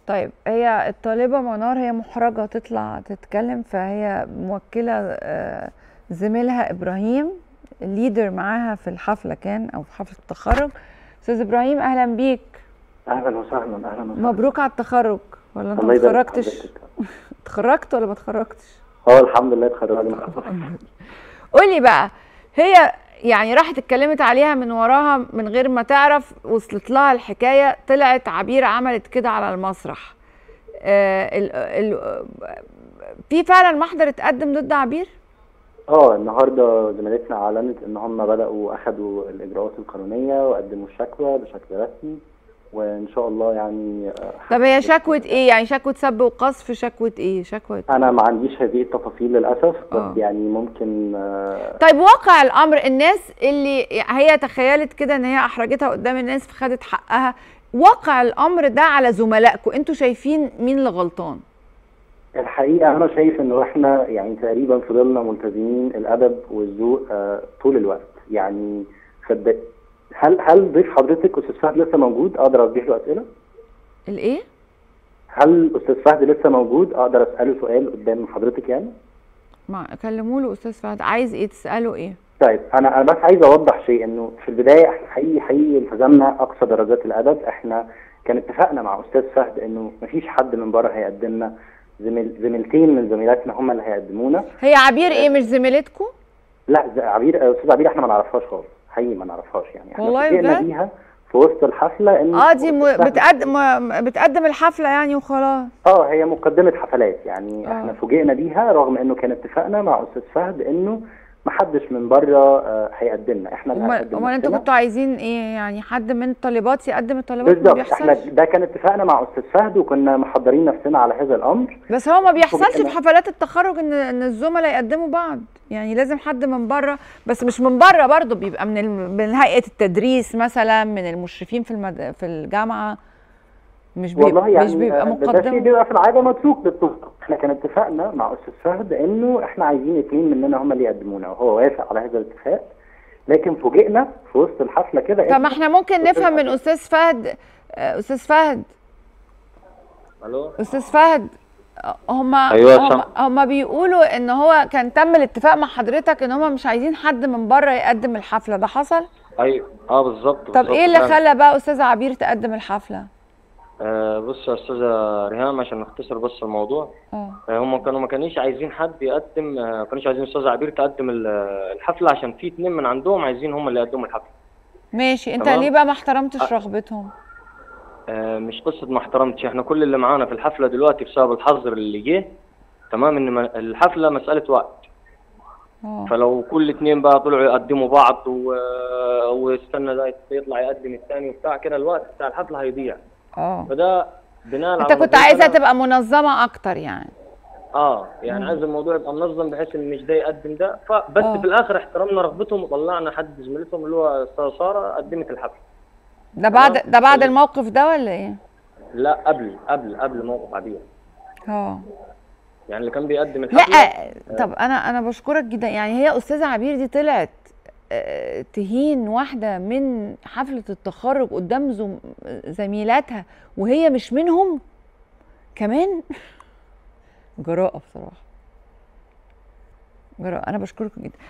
طيب هي الطالبة منار هي محرجة تطلع تتكلم فهي موكلة آه، زميلها إبراهيم الليدر معاها في الحفلة كان أو في حفلة التخرج أستاذ إبراهيم أهلا بيك اهلا وسهلا اهلا وسهلا مبروك على التخرج ولا أنت الله ما يبارك اتخرجتش حضرتك. اتخرجت ولا ما اتخرجتش اه الحمد لله اتخرجنا قولي بقى هي يعني راحت اتكلمت عليها من وراها من غير ما تعرف وصلت لها الحكايه طلعت عبير عملت كده على المسرح آه ال ال في فعلا محضر اتقدم ضد عبير اه النهارده زميلتنا اعلنت ان هم بداوا اخذوا الاجراءات القانونيه وقدموا الشكوى بشكل رسمي وان شاء الله يعني آه، طب هي شكوى ايه يعني شكوى سب وقذف شكوى ايه شكوى انا ما عنديش هذه التفاصيل للاسف بس آه. يعني ممكن آه، طيب واقع الامر الناس اللي هي تخيلت كده ان هي احرجتها قدام الناس فخدت حقها واقع الامر ده على زملائكم انتوا شايفين مين اللي غلطان الحقيقه انا شايف انه احنا يعني تقريبا فضلنا ملتزمين الادب والذوق آه، طول الوقت يعني صدق هل هل ضيف حضرتك استاذ فهد لسه موجود اقدر اوجه له اسئله؟ الايه هل استاذ فهد لسه موجود اقدر اساله سؤال قدام حضرتك يعني؟ ما كلموا له استاذ فهد عايز ايه تساله ايه طيب انا انا بس عايز اوضح شيء انه في البدايه احنا حقيقي حقيقي التزمنا اقصى درجات الادب احنا كان اتفقنا مع استاذ فهد انه مفيش حد من بره هيقدم لنا زميل زميلتين من زميلاتنا هم اللي هيقدمونا هي عبير ايه مش زميلتكم لا ز- عبير استاذ عبير احنا ما نعرفهاش خالص حقيقي ما نعرفهاش يعني احنا والله فوجئنا بجد؟ بيها في وسط الحفله ان اه دي م... أستاذ فهد- بتقدم م- بتقدم الحفله يعني وخلاص اه هي مقدمه حفلات يعني آه. احنا فوجئنا بيها رغم انه كان اتفقنا مع استاذ فهد انه محدش من بره آه، هيقدمنا احنا اللي امال هنقدم امال انتوا نفسنا. كنتوا عايزين ايه يعني حد من الطالبات يقدم الطالبات ما بالظبط احنا بيحصلش ده كان اتفاقنا مع استاذ فهد وكنا محضرين نفسنا على هذا الامر بس هو ما بيحصلش في فوجئنا. حفلات التخرج ان ان الزملاء يقدموا بعض يعني لازم حد من بره بس مش من بره برضه بيبقى من الم... من هيئه التدريس مثلا من المشرفين في المد... في الجامعه مش بيبقى والله يعني مش بيبقى آه، ده شيء مقدم بيبقى في العاده متروك للطلاب احنا كان اتفاقنا مع استاذ فهد انه احنا عايزين اثنين مننا هم اللي يقدمونا وهو وافق على هذا الاتفاق لكن فوجئنا في وسط الحفله كده طب ما إنه احنا ممكن أستاذ نفهم من فهد- استاذ فهد آه، استاذ فهد الو استاذ فهد هم أيوة، هم, سامع. هم بيقولوا ان هو كان تم الاتفاق مع حضرتك ان هم مش عايزين حد من بره يقدم الحفله ده حصل ايوه اه بالظبط طب بالظبط ايه اللي فعلا. خلى بقى استاذه عبير تقدم الحفله آه بص يا استاذه ريهام عشان نختصر بس الموضوع اه آه هم كانوا ما كانوش عايزين حد يقدم آه ما كانوش عايزين استاذه عبير تقدم ال- الحفله عشان في اتنين من عندهم عايزين هم اللي يقدموا الحفله ماشي انت تمام. ليه بقى ما احترمتش رغبتهم آه مش قصه ما احترمتش احنا كل اللي معانا في الحفله دلوقتي بسبب الحظر اللي جه تمام ان ما- الحفله مساله وقت اه فلو كل اتنين بقى طلعوا يقدموا بعض و... واستنى ده يطلع يقدم الثاني وبتاع كده الوقت بتاع الحفله هيضيع اه فده بناء انت على كنت نظرية عايزها أنا- تبقى منظمه اكتر يعني اه يعني عايز الموضوع يبقى منظم بحيث ان مش ده يقدم ده فبس آه. في الاخر احترمنا رغبتهم وطلعنا حد زميلتهم اللي هو استاذ ساره قدمت الحفله ده بعد تمام. ده بعد الموقف ده ولا ايه لا قبل قبل قبل موقف عبير اه يعني اللي كان بيقدم لا الحفله طب انا انا بشكرك جدا يعني هي استاذه عبير دي طلعت آه، تهين واحده من حفله التخرج قدام زم... زميلاتها وهي مش منهم كمان جراءه بصراحه جراءه انا بشكرك جدا